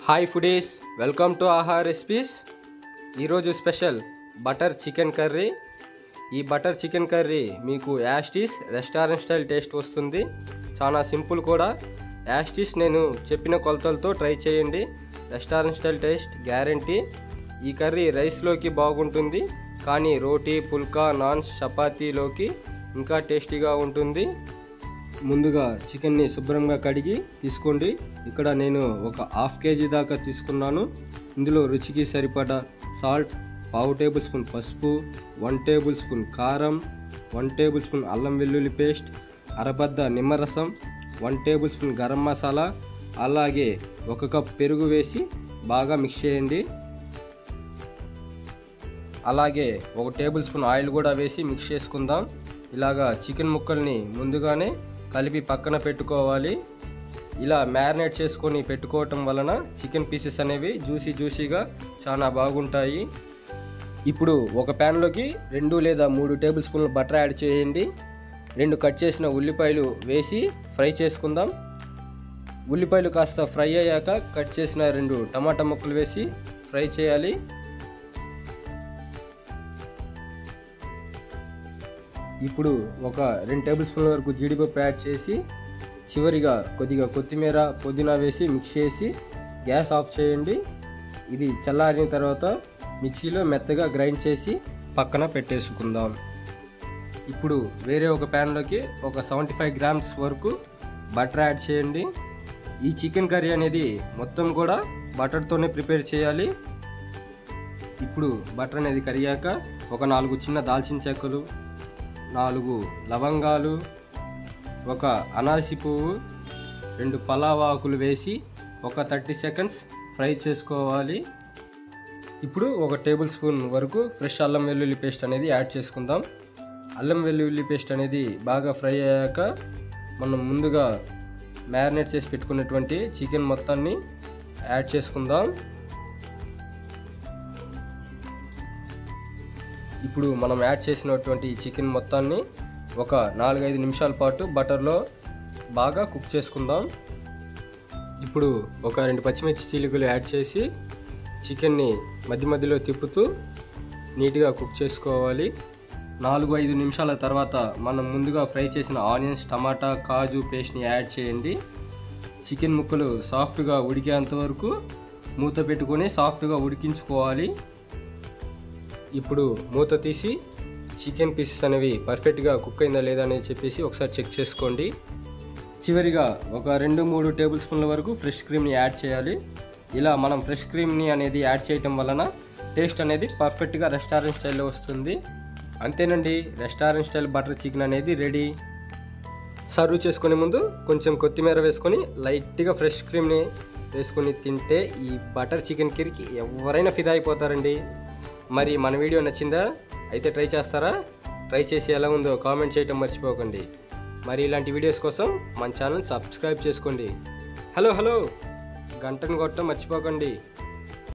hi foodies welcome to Aaha recipes ఈరోజు special butter chicken curry ఈ butter chicken curry మీకు యాస్టీస్ రెస్టారెంట్ స్టైల్ టేస్ట్ వస్తుంది చాలా సింపుల్ కూడా యాస్టీస్ నేను చెప్పిన కొలతలతో ట్రై చేయండి రెస్టారెంట్ స్టైల్ టేస్ట్ గ్యారంటీ ఈ కర్రీ రైస్లోకి బాగుంటుంది కానీ రోటీ పుల్కా నాన్స్ చపాతీలోకి ఇంకా టేస్టీగా ఉంటుంది ముందుగా చికెన్ని శుభ్రంగా కడిగి తీసుకోండి ఇక్కడ నేను ఒక హాఫ్ కేజీ దాకా తీసుకున్నాను ఇందులో రుచికి సరిపడా సాల్ట్ పావు టేబుల్ స్పూన్ పసుపు వన్ టేబుల్ స్పూన్ కారం వన్ టేబుల్ స్పూన్ అల్లం వెల్లుల్లి పేస్ట్ అరబద్ద నిమ్మరసం one tablespoon garam masala అలాగే ఒక కప్ పెరుగు వేసి బాగా మిక్స్ చేయండి అలాగే ఒక టేబుల్ స్పూన్ ఆయిల్ కూడా వేసి మిక్స్ చేసుకుందాం ఇలాగా చికెన్ ముక్కల్ని ముందుగానే కలిపి పక్కన పెట్టుకోవాలి ఇలా మ్యారినేట్ చేసుకొని పెట్టుకోవటం వలన చికెన్ పీసెస్ అనేవి జ్యూసీ జ్యూసీగా చాలా బాగుంటాయి ఇప్పుడు ఒక ప్యాన్లోకి రెండు లేదా మూడు టేబుల్ స్పూన్ల బటర్ యాడ్ చేయండి రెండు కట్ చేసిన ఉల్లిపాయలు వేసి ఫ్రై చేసుకుందాం ఉల్లిపాయలు కాస్త ఫ్రై అయ్యాక కట్ చేసిన రెండు టమాటా ముక్కలు వేసి ఫ్రై చేయాలి ఇప్పుడు ఒక రెండు టేబుల్ స్పూన్ల వరకు జీడిపప్పు యాడ్ చేసి చివరిగా కొద్దిగా కొత్తిమీర పుదీనా వేసి మిక్స్ చేసి గ్యాస్ ఆఫ్ చేయండి ఇది చల్లారిన తర్వాత మిక్సీలో మెత్తగా గ్రైండ్ చేసి పక్కన పెట్టేసుకుందాం ఇప్పుడు వేరే ఒక ప్యాన్లోకి ఒక సెవెంటీ ఫైవ్ గ్రామ్స్ వరకు బటర్ యాడ్ చేయండి ఈ చికెన్ కర్రీ అనేది మొత్తం కూడా బటర్తోనే ప్రిపేర్ చేయాలి ఇప్పుడు బటర్ అనేది కరిగాక ఒక నాలుగు చిన్న దాల్చిన చెక్కలు నాలుగు లవంగాలు ఒక అనాసి పువ్వు రెండు పలావాకులు వేసి ఒక థర్టీ సెకండ్స్ ఫ్రై చేసుకోవాలి ఇప్పుడు ఒక టేబుల్ స్పూన్ వరకు ఫ్రెష్ అల్లం వెల్లుల్లి పేస్ట్ అనేది యాడ్ చేసుకుందాం అల్లం వెల్లుల్లి పేస్ట్ అనేది బాగా ఫ్రై అయ్యాక మనం ముందుగా మ్యారినేట్ చేసి పెట్టుకున్నటువంటి చికెన్ మొత్తాన్ని యాడ్ చేసుకుందాం ఇప్పుడు మనం యాడ్ చేసినటువంటి చికెన్ మొత్తాన్ని ఒక నాలుగైదు నిమిషాల పాటు బటర్లో బాగా కుక్ చేసుకుందాం ఇప్పుడు ఒక రెండు పచ్చిమిర్చి చీలికలు యాడ్ చేసి చికెన్ని మధ్య మధ్యలో తిప్పుతూ నీట్గా కుక్ చేసుకోవాలి నాలుగు ఐదు నిమిషాల తర్వాత మనం ముందుగా ఫ్రై చేసిన ఆనియన్స్ టమాటా కాజు పేస్ట్ని యాడ్ చేయండి చికెన్ ముక్కలు సాఫ్ట్గా ఉడికేంత వరకు మూత పెట్టుకొని సాఫ్ట్గా ఉడికించుకోవాలి ఇప్పుడు మూత తీసి చికెన్ పీసెస్ అనేవి పర్ఫెక్ట్గా కుక్ అయిందా లేదా అనేది చెప్పేసి ఒకసారి చెక్ చేసుకోండి చివరిగా ఒక రెండు మూడు టేబుల్ స్పూన్ల వరకు ఫ్రెష్ క్రీమ్ని యాడ్ చేయాలి ఇలా మనం ఫ్రెష్ క్రీమ్ని అనేది యాడ్ చేయటం వలన టేస్ట్ అనేది పర్ఫెక్ట్గా రెస్టారెంట్ స్టైల్లో వస్తుంది అంతేనండి రెస్టారెంట్ స్టైల్ బటర్ చికెన్ అనేది రెడీ సర్వ్ చేసుకునే ముందు కొంచెం కొత్తిమీర వేసుకొని లైట్గా ఫ్రెష్ క్రీమ్ని వేసుకొని తింటే ఈ బటర్ చికెన్ కిరికి ఎవరైనా ఫిదా అయిపోతారండి మరి మన వీడియో నచ్చిందా అయితే ట్రై చేస్తారా ట్రై చేసి ఎలా ఉందో కామెంట్ చేయటం మర్చిపోకండి మరి ఇలాంటి వీడియోస్ కోసం మన ఛానల్ సబ్స్క్రైబ్ చేసుకోండి హలో హలో గంటను కొట్టడం మర్చిపోకండి